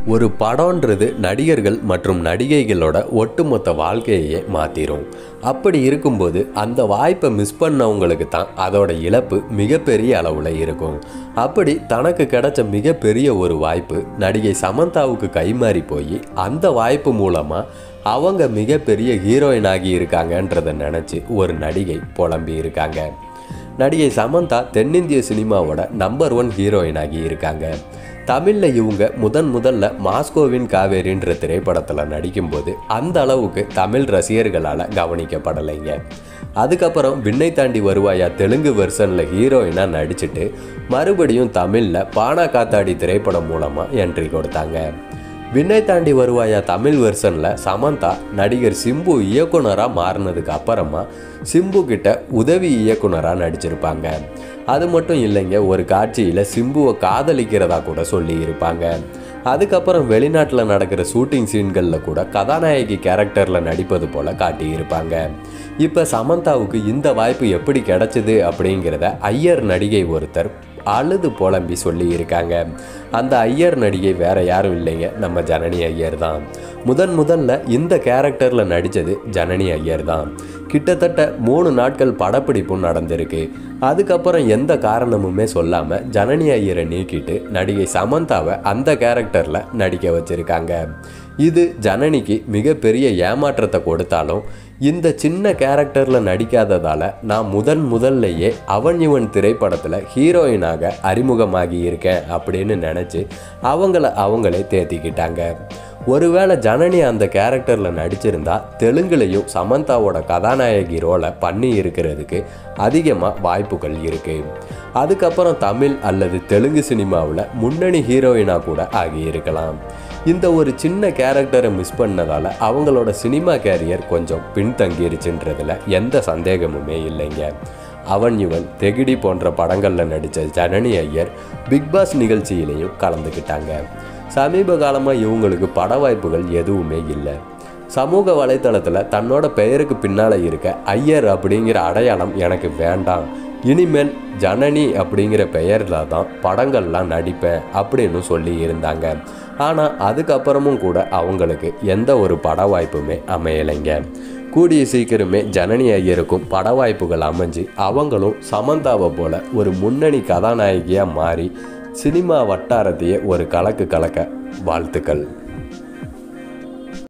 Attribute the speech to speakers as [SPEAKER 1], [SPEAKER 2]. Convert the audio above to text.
[SPEAKER 1] ஒரு படம்ன்றது நடிகர்கள் மற்றும் நடிகைகளோட ஒட்டுமொத்த வாழ்க்கையையே மாற்றிடும் அப்படி இருக்கும்போது அந்த வாய்ப்பை மிஸ் பண்ணவங்களுக்கு தான் அதோட இழப்பு மிகப்பெரிய அளவில் இருக்கும் அப்படி தனக்கு கிடைச்ச மிகப்பெரிய ஒரு வாய்ப்பு நடிகை சமந்தாவுக்கு கைமாறி போய் அந்த வாய்ப்பு மூலமாக அவங்க மிகப்பெரிய ஹீரோயின் ஆகி இருக்காங்கன்றதை நினச்சி ஒரு நடிகை புலம்பி இருக்காங்க நடிகை சமந்தா தென்னிந்திய சினிமாவோட நம்பர் ஒன் ஹீரோயின் ஆகி இருக்காங்க தமிழில் இவங்க முதன் முதல்ல மாஸ்கோவின் காவேரின்ற திரைப்படத்தில் நடிக்கும்போது அந்த அளவுக்கு தமிழ் ரசிகர்களால் கவனிக்கப்படலைங்க அதுக்கப்புறம் விண்ணை தாண்டி வருவாயா தெலுங்கு வெர்ஷனில் ஹீரோயினாக நடிச்சிட்டு மறுபடியும் தமிழில் பானா காத்தாடி திரைப்படம் மூலமாக என்ட்ரி கொடுத்தாங்க விண்ணை தாண்டி வருவாயா தமிழ் வெர்ஷனில் சமந்தா நடிகர் சிம்பு இயக்குனராக மாறினதுக்கு அப்புறமா சிம்பு கிட்ட உதவி இயக்குனராக நடிச்சிருப்பாங்க அது மட்டும் இல்லைங்க ஒரு காட்சியில் சிம்புவை காதலிக்கிறதா கூட சொல்லி இருப்பாங்க அதுக்கப்புறம் வெளிநாட்டில் நடக்கிற ஷூட்டிங் சீன்களில் கூட கதாநாயகி கேரக்டரில் நடிப்பது போல காட்டியிருப்பாங்க இப்போ சமந்தாவுக்கு இந்த வாய்ப்பு எப்படி கிடைச்சிது அப்படிங்கிறத ஐயர் நடிகை ஒருத்தர் அழுது புலம்பி சொல்லி இருக்காங்க அந்த ஐயர் நடிகை வேற யாரும் இல்லைங்க நம்ம ஜனனி ஐயர் தான் முதன் முதல்ல இந்த கேரக்டரில் நடித்தது ஜனனி ஐயர் தான் கிட்டத்தட்ட மூணு நாட்கள் படப்பிடிப்பும் நடந்திருக்கு அதுக்கப்புறம் எந்த காரணமுமே சொல்லாமல் ஜனனி ஐயரை நீக்கிட்டு நடிகை சமந்தாவை அந்த கேரக்டரில் நடிக்க வச்சிருக்காங்க இது ஜனனிக்கு மிகப்பெரிய ஏமாற்றத்தை கொடுத்தாலும் இந்த சின்ன கேரக்டரில் நடிக்காததால் நான் முதன் முதல்லையே அவன் இவன் திரைப்படத்தில் ஹீரோயினாக அறிமுகமாகி இருக்கேன் அப்படின்னு நினச்சி அவங்கள அவங்களே தேத்திக்கிட்டாங்க ஒருவேளை ஜனனி அந்த கேரக்டரில் நடிச்சிருந்தா தெலுங்குலையும் சமந்தாவோட கதாநாயகி ரோலை பண்ணி இருக்கிறதுக்கு அதிகமாக வாய்ப்புகள் இருக்குது அதுக்கப்புறம் தமிழ் அல்லது தெலுங்கு சினிமாவில் முன்னணி ஹீரோயினாக கூட ஆகியிருக்கலாம் இந்த ஒரு சின்ன கேரக்டரை மிஸ் பண்ணதால் அவங்களோட சினிமா கேரியர் கொஞ்சம் பின்தங்கிருச்சுன்றதுல எந்த சந்தேகமுமே இல்லைங்க அவன் இவன் தெகிடி போன்ற படங்களில் நடித்த ஜனனி ஐயர் பிக் பாஸ் நிகழ்ச்சியிலையும் கலந்துக்கிட்டாங்க சமீப காலமாக இவங்களுக்கு பட வாய்ப்புகள் எதுவுமே இல்லை சமூக வலைத்தளத்தில் தன்னோட பெயருக்கு பின்னால் இருக்க ஐயர் அப்படிங்கிற அடையாளம் எனக்கு வேண்டாம் இனிமேல் ஜனனி அப்படிங்கிற பெயரில் தான் படங்கள்லாம் நடிப்பேன் அப்படின்னு சொல்லி இருந்தாங்க ஆனால் அதுக்கப்புறமும் கூட அவங்களுக்கு எந்த ஒரு பட வாய்ப்புமே அமையலைங்க கூடிய சீக்கிரமே ஜனனி ஐயருக்கும் பட வாய்ப்புகள் அமைஞ்சு அவங்களும் சமந்தாவை போல ஒரு முன்னணி கதாநாயகியாக மாறி சினிமா வட்டாரத்தையே ஒரு கலக்கு கலக்க வாழ்த்துக்கள்